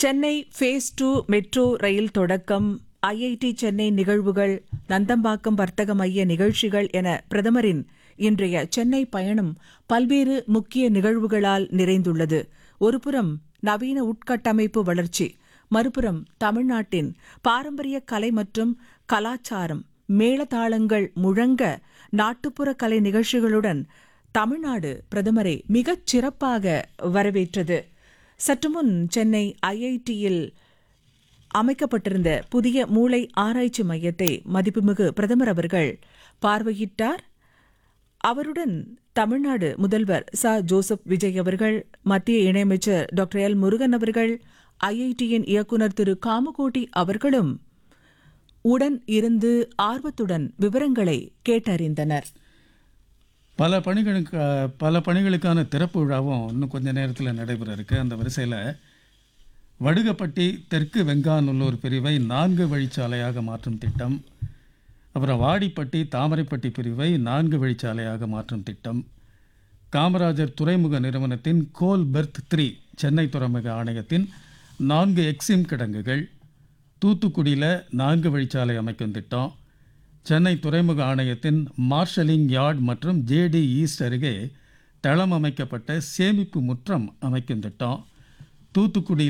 Chennai phase two metro ரயில் தொடக்கம் IIT Chennai நிகழ்வுகள் நந்தம்பாக்கம் வர்த்தக மைய நிகழ்ச்சிகள் என பிரதமரின் இன்றைய சென்னை பயணம் பல்வேறு முக்கிய நிகழ்வுகளால் நிறைந்துள்ளது ஒருபுறம் நவீன உட்கட்டமைப்பு வளர்ச்சி மறுபுறம் தமிழ்நாட்டின் பாரம்பரிய கலை மற்றும் கலாச்சாரம் மேளதாளங்கள் முழங்க நாட்டுப்புற கலை நிகழ்ச்சிகளுடன் தமிழ்நாடு பிரதமரை மிகச் சிறப்பாக வரவேற்றது சற்றுமுன் சென்னை ஐஐடியில் அமைக்கப்பட்டிருந்த புதிய மூளை ஆராய்ச்சி மையத்தை மதிப்புமிகு பிரதமர் அவர்கள் பார்வையிட்டார் அவருடன் தமிழ்நாடு முதல்வர் ச ஜோசப் விஜய் அவர்கள் மத்திய இணையமைச்சர் டாக்டர் எல் முருகன் அவர்கள் ஐஐடியின் இயக்குநர் திரு காமகோட்டி அவர்களும் உடன் இருந்து ஆர்வத்துடன் விவரங்களை கேட்டறிந்தனர் பல பணிகளுக்கு பல பணிகளுக்கான திறப்பு விழாவும் இன்னும் கொஞ்ச நேரத்தில் நடைபெற இருக்கு அந்த வரிசையில் வடுகப்பட்டி தெற்கு வெங்காநல்லூர் பிரிவை நான்கு வழிச்சாலையாக மாற்றும் திட்டம் அப்புறம் வாடிப்பட்டி தாமரைப்பட்டி பிரிவை நான்கு வழிச்சாலையாக மாற்றும் திட்டம் காமராஜர் துறைமுக நிறுவனத்தின் கோல் பெர்த் த்ரீ சென்னை துறைமுக ஆணையத்தின் நான்கு எக்ஸிம் கிடங்குகள் தூத்துக்குடியில் நான்கு வழிச்சாலை அமைக்கும் திட்டம் சென்னை துறைமுக ஆணையத்தின் மார்ஷலிங் யார்ட் மற்றும் ஜேடி ஈஸ்ட் அருகே தளம் அமைக்கப்பட்ட சேமிப்பு முற்றம் அமைக்கும் திட்டம் தூத்துக்குடி